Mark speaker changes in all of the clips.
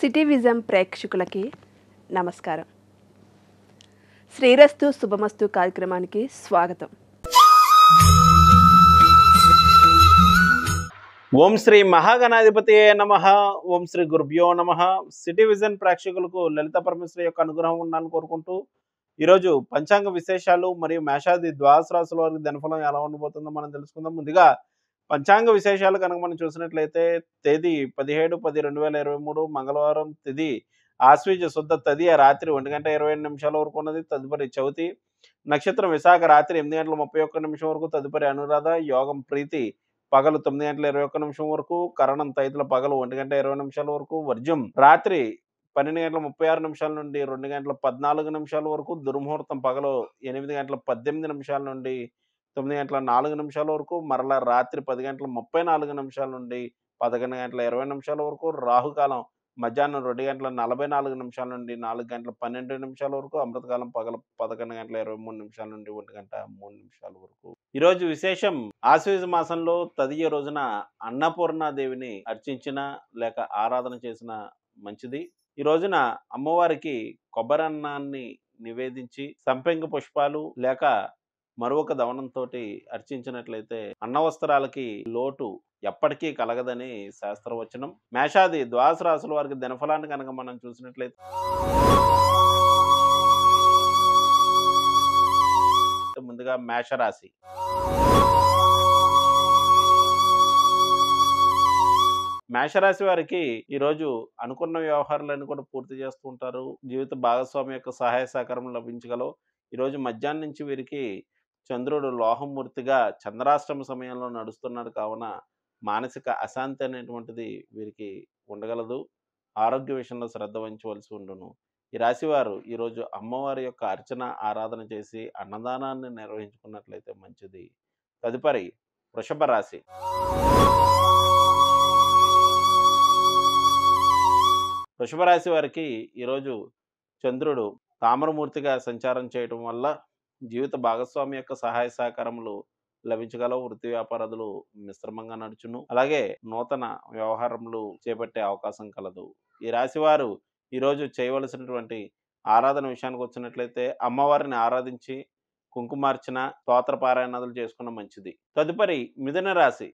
Speaker 1: city vision ప్రేక్షకులకి నమస్కారం శ్రీరస్తు శుభమస్తు కార్యక్రమానికి స్వాగతం
Speaker 2: ఓం శ్రీ మహాగణాధిపతి నమ ఓం శ్రీ గురుభ్యో నమ సిటీ విజన్ ప్రేక్షకులకు లలిత పరమేశ్వరి యొక్క అనుగ్రహం ఉండాలని కోరుకుంటూ ఈరోజు పంచాంగ విశేషాలు మరియు మేషాది ద్వాదశ రాశుల వారికి దినఫలం ఎలా ఉండబోతుందో మనం తెలుసుకుందాం ముందుగా పంచాంగ విశేషాలు కనుక మనం చూసినట్లయితే తేదీ పదిహేడు పది రెండు వేల ఇరవై మూడు మంగళవారం తిది ఆశ్వీజ శుద్ధ తది రాత్రి ఒంటి గంట ఇరవై ఎనిమిది నిమిషాల వరకు ఉన్నది తదుపరి చవితి నక్షత్రం విశాఖ రాత్రి ఎనిమిది గంటల ముప్పై ఒక్క నిమిషం వరకు తదుపరి అనురాధ యోగం ప్రీతి పగలు తొమ్మిది గంటల ఇరవై ఒక్క నిమిషం వరకు కరణం తైతుల పగలు ఒంటి గంట ఇరవై నిమిషాల వరకు వర్జం రాత్రి పన్నెండు గంటల ముప్పై ఆరు నిమిషాల నుండి రెండు గంటల పద్నాలుగు నిమిషాల వరకు దుర్ముహూర్తం పగలు ఎనిమిది గంటల పద్దెనిమిది నిమిషాల నుండి తొమ్మిది గంటల నాలుగు నిమిషాల వరకు మరలా రాత్రి పది గంటల ముప్పై నాలుగు నిమిషాల నుండి పదకొండు గంటల ఇరవై నిమిషాల వరకు రాహుకాలం మధ్యాహ్నం రెండు గంటల నలభై నాలుగు నిమిషాల నుండి నాలుగు గంటల పన్నెండు నిమిషాల వరకు అమృతకాలం పగల పదకొండు గంటల ఇరవై మూడు నిమిషాల నుండి ఒంటి గంట మూడు నిమిషాల వరకు ఈ రోజు విశేషం ఆశ్వీజ మాసంలో తదియ రోజున అన్నపూర్ణాదేవిని అర్చించిన లేక ఆరాధన చేసిన మంచిది ఈ రోజున అమ్మవారికి కొబ్బరి అన్నాన్ని నివేదించి సంపెంగ పుష్పాలు లేక మరొక దవనంతో అర్చించినట్లయితే అన్న వస్త్రాలకి లోటు ఎప్పటికీ కలగదని శాస్త్రవచనం మేషాది ద్వాదశ రాశుల వారికి దినఫలాన్ని కనుక మనం చూసినట్లయితే ముందుగా మేషరాశి మేషరాశి వారికి ఈరోజు అనుకున్న వ్యవహారాలన్నీ కూడా పూర్తి చేస్తూ ఉంటారు జీవిత భాగస్వామి యొక్క సహాయ సహకారం లభించగలవు ఈరోజు మధ్యాహ్నం నుంచి వీరికి చంద్రుడు లోహమూర్తిగా చంద్రాష్టమ సమయంలో నడుస్తున్నాడు కావున మానసిక అశాంతి అనేటువంటిది వీరికి ఉండగలదు ఆరోగ్య విషయంలో శ్రద్ధ వహించవలసి ఉండును ఈ రాశివారు ఈరోజు అమ్మవారి యొక్క అర్చన ఆరాధన చేసి అన్నదానాన్ని నిర్వహించుకున్నట్లయితే మంచిది తదుపరి వృషభ రాశి వృషభ రాశి వారికి ఈరోజు చంద్రుడు తామరమూర్తిగా సంచారం చేయటం వల్ల జీవిత భాగస్వామి యొక్క సహాయ సహకారములు లభించగలవు వృత్తి వ్యాపారాదులు మిశ్రమంగా నడుచును అలాగే నూతన వ్యవహారములు చేపట్టే అవకాశం కలదు ఈ రాశి వారు ఈరోజు చేయవలసినటువంటి ఆరాధన విషయానికి వచ్చినట్లయితే అమ్మవారిని ఆరాధించి కుంకుమార్చన స్తోత్ర పారాయణాదులు చేసుకున్న మంచిది తదుపరి మిథున రాశి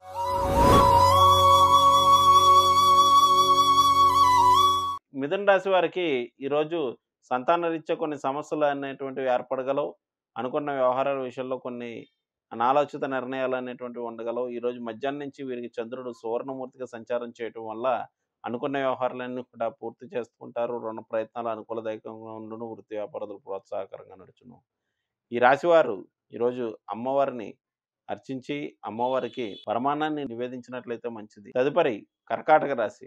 Speaker 2: మిథున రాశి వారికి ఈరోజు సంతాన రీత్యా కొన్ని సమస్యలు అనేటువంటివి ఏర్పడగలవు అనుకున్న వ్యవహారాల విషయంలో కొన్ని అనాలోచిత నిర్ణయాలు అనేటువంటివి ఉండగలవు ఈరోజు మధ్యాహ్నం నుంచి వీరికి చంద్రుడు సువర్ణమూర్తిగా సంచారం చేయటం వల్ల అనుకున్న వ్యవహారాలన్నీ కూడా పూర్తి చేసుకుంటారు రుణ ప్రయత్నాలు అనుకూలదాయకంగా ఉండును వృత్తి వ్యాపారాలు ప్రోత్సాహకరంగా నడుచును ఈ రాశివారు ఈరోజు అమ్మవారిని అర్చించి అమ్మవారికి పరమాన్నాన్ని నివేదించినట్లయితే మంచిది తదుపరి కర్కాటక రాశి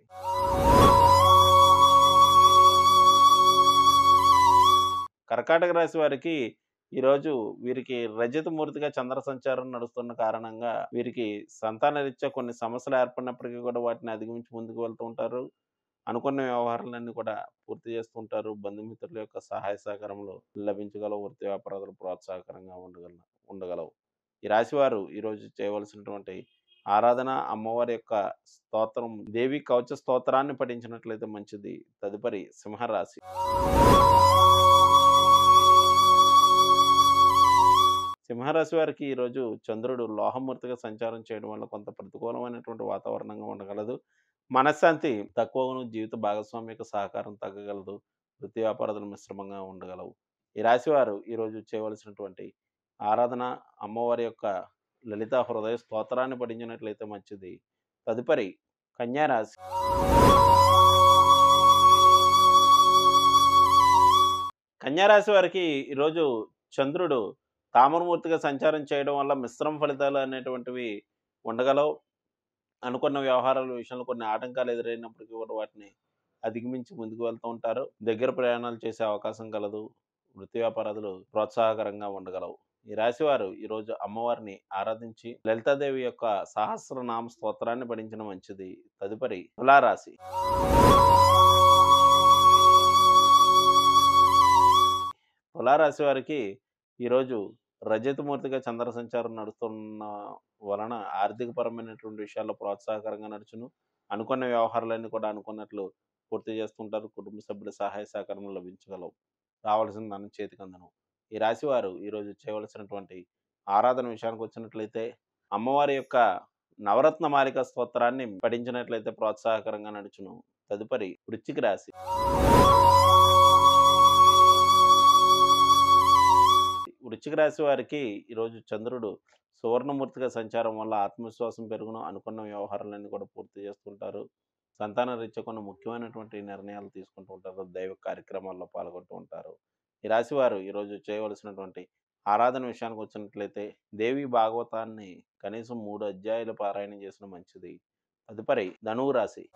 Speaker 2: కర్కాటక రాశి వారికి ఈరోజు వీరికి రజత మూర్తిగా చంద్ర సంచారం నడుస్తున్న కారణంగా వీరికి సంతాన రీత్యా కొన్ని సమస్యలు ఏర్పడినప్పటికీ కూడా వాటిని అధిగమించి ముందుకు వెళ్తూ ఉంటారు అనుకున్న వ్యవహారాలన్నీ కూడా పూర్తి చేస్తుంటారు బంధుమిత్రుల యొక్క సహాయ సహకారంలో లభించగలవు వృత్తి వ్యాపారాలు ప్రోత్సాహకరంగా ఉండగల ఉండగలవు ఈ రాశివారు ఈరోజు చేయవలసినటువంటి ఆరాధన అమ్మవారి యొక్క స్తోత్రం దేవి కవచ స్తోత్రాన్ని పఠించినట్లయితే మంచిది తదుపరి సింహరాశి సింహరాశి వారికి ఈరోజు చంద్రుడు లోహమూర్తిగా సంచారం చేయడం వల్ల కొంత ప్రతికూలమైనటువంటి వాతావరణంగా ఉండగలదు మనశ్శాంతి తక్కువను జీవిత భాగస్వామి యొక్క సహకారం తగ్గగలదు వృత్తి వ్యాపారాలు మిశ్రమంగా ఉండగలవు ఈ రాశివారు ఈరోజు చేయవలసినటువంటి ఆరాధన అమ్మవారి యొక్క లలిత హృదయ స్తోత్రాన్ని పఠించినట్లయితే మంచిది తదుపరి కన్యారాశి కన్యారాశి వారికి ఈరోజు చంద్రుడు తామరమూర్తిగా సంచారం చేయడం వల్ల మిశ్రమ ఫలితాలు అనేటువంటివి ఉండగలవు అనుకున్న వ్యవహారాల విషయంలో కొన్ని ఆటంకాలు ఎదురైనప్పటికీ కూడా వాటిని అధిగమించి ముందుకు వెళ్తూ ఉంటారు దగ్గర ప్రయాణాలు చేసే అవకాశం కలదు వృత్తి వ్యాపారాలు ప్రోత్సాహకరంగా ఉండగలవు ఈ రాశివారు ఈరోజు అమ్మవారిని ఆరాధించి లలితాదేవి యొక్క సహస్రనామ స్తోత్రాన్ని పఠించిన మంచిది తదుపరి తులారాశి తులారాశి వారికి ఈరోజు రజతమూర్తిగా చంద్ర సంచారం నడుస్తున్న వలన ఆర్థికపరమైనటువంటి విషయాల్లో ప్రోత్సాహకరంగా నడుచును అనుకున్న వ్యవహారాలన్నీ కూడా అనుకున్నట్లు పూర్తి చేస్తుంటారు కుటుంబ సభ్యుల సహాయ సహకారం లభించగలవు రావాల్సిన ధనం చేతికి అందను ఈ రాశి వారు ఈరోజు చేయవలసినటువంటి ఆరాధన విషయానికి వచ్చినట్లయితే అమ్మవారి యొక్క నవరత్న మాలిక స్తోత్రాన్ని పఠించినట్లయితే ప్రోత్సాహకరంగా నడుచును తదుపరి వృశ్చిక రాశి వృశ్చిక రాశి వారికి ఈరోజు చంద్రుడు సువర్ణమూర్తిగా సంచారం వల్ల ఆత్మవిశ్వాసం పెరుగును అనుకున్న వ్యవహారాలన్నీ కూడా పూర్తి చేస్తుంటారు సంతాన రీత్యా కొన్ని ముఖ్యమైనటువంటి నిర్ణయాలు తీసుకుంటూ ఉంటారు దైవ కార్యక్రమాల్లో పాల్గొంటూ ఉంటారు ఈ రాశి వారు ఈరోజు చేయవలసినటువంటి ఆరాధన విషయానికి వచ్చినట్లయితే దేవి భాగవతాన్ని కనీసం మూడు అధ్యాయులు పారాయణం చేసిన మంచిది తదుపరి ధనువు రాశి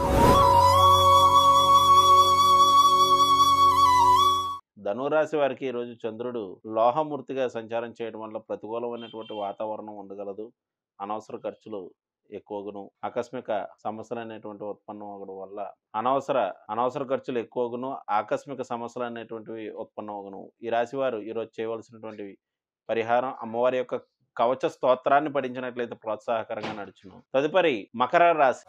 Speaker 2: ధనురాశి వారికి ఈరోజు చంద్రుడు లోహమూర్తిగా సంచారం చేయడం వల్ల ప్రతికూలమైనటువంటి వాతావరణం ఉండగలదు అనవసర ఖర్చులు ఎక్కువగును ఆకస్మిక సమస్యలు అనేటువంటి ఉత్పన్నం అవ్వడం వల్ల అనవసర అనవసర ఖర్చులు ఎక్కువగును ఆకస్మిక సమస్యలు అనేటువంటివి ఉత్పన్నం అవ్వను ఈ రాశి వారు ఈరోజు చేయవలసినటువంటి పరిహారం అమ్మవారి యొక్క కవచ స్తోత్రాన్ని పఠించినట్లయితే ప్రోత్సాహకరంగా నడుచును తదుపరి మకర రాశి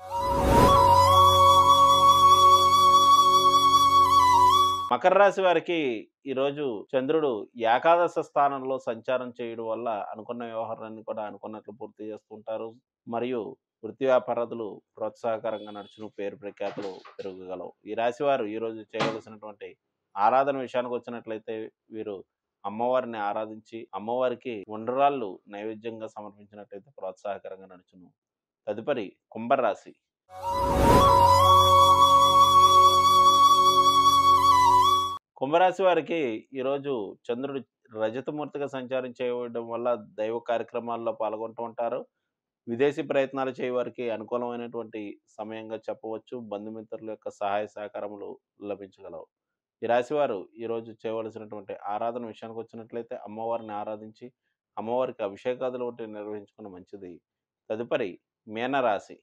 Speaker 2: మకర రాశి వారికి ఈరోజు చంద్రుడు ఏకాదశ స్థానంలో సంచారం చేయడం వల్ల అనుకున్న వ్యవహారాన్ని కూడా అనుకున్నట్లు పూర్తి చేస్తుంటారు మరియు వృత్తి వ్యాపారతులు ప్రోత్సాహకరంగా నడుచును పేరు ప్రఖ్యాతులు పెరగగలవు ఈ రాశి వారు ఈరోజు చేయవలసినటువంటి ఆరాధన విషయానికి వచ్చినట్లయితే వీరు అమ్మవారిని ఆరాధించి అమ్మవారికి ఉండ్రాళ్ళు నైవేద్యంగా సమర్పించినట్లయితే ప్రోత్సాహకరంగా నడుచును తదుపరి కుంభరాశి కుంభరాశి వారికి ఈరోజు చంద్రుడు రజతమూర్తిగా సంచారం చేయడం వల్ల దైవ కార్యక్రమాల్లో పాల్గొంటూ ఉంటారు విదేశీ ప్రయత్నాలు చేయవారికి అనుకూలమైనటువంటి సమయంగా చెప్పవచ్చు బంధుమిత్రుల యొక్క సహాయ సహకారములు లభించగలవు ఈ రాశివారు ఈరోజు చేయవలసినటువంటి ఆరాధన విషయానికి వచ్చినట్లయితే అమ్మవారిని ఆరాధించి అమ్మవారికి అభిషేకాదులు వంటి నిర్వహించుకున్న మంచిది తదుపరి మీనరాశి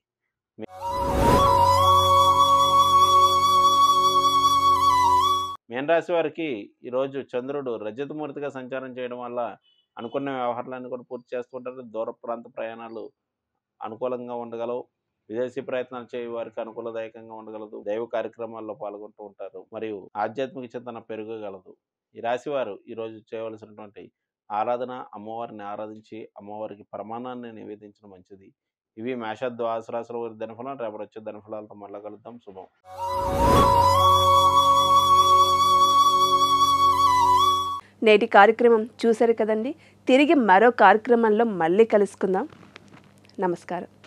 Speaker 2: మీనరాశి వారికి ఈరోజు చంద్రుడు రజతమూర్తిగా సంచారం చేయడం వల్ల అనుకున్న వ్యవహారాలన్నీ కూడా పూర్తి చేస్తుంటారు దూర ప్రాంత ప్రయాణాలు అనుకూలంగా ఉండగలవు విదేశీ ప్రయత్నాలు చేయ వారికి అనుకూలదాయకంగా ఉండగలదు దైవ కార్యక్రమాల్లో పాల్గొంటూ ఉంటారు మరియు ఆధ్యాత్మిక చింతన పెరగగలదు ఈ రాశి వారు ఈరోజు చేయవలసినటువంటి ఆరాధన అమ్మవారిని ఆరాధించి అమ్మవారికి ప్రమాణాన్ని నివేదించడం మంచిది ఇవి మేషద్వాస రాశుల వారి ధనఫలం రేపటి వచ్చే ధనఫలాలతో మళ్ళా కలుద్దాం శుభం
Speaker 1: నేటి కార్యక్రమం చూశారు కదండి తిరిగి మరో కార్యక్రమంలో మళ్ళీ కలుసుకుందాం నమస్కారం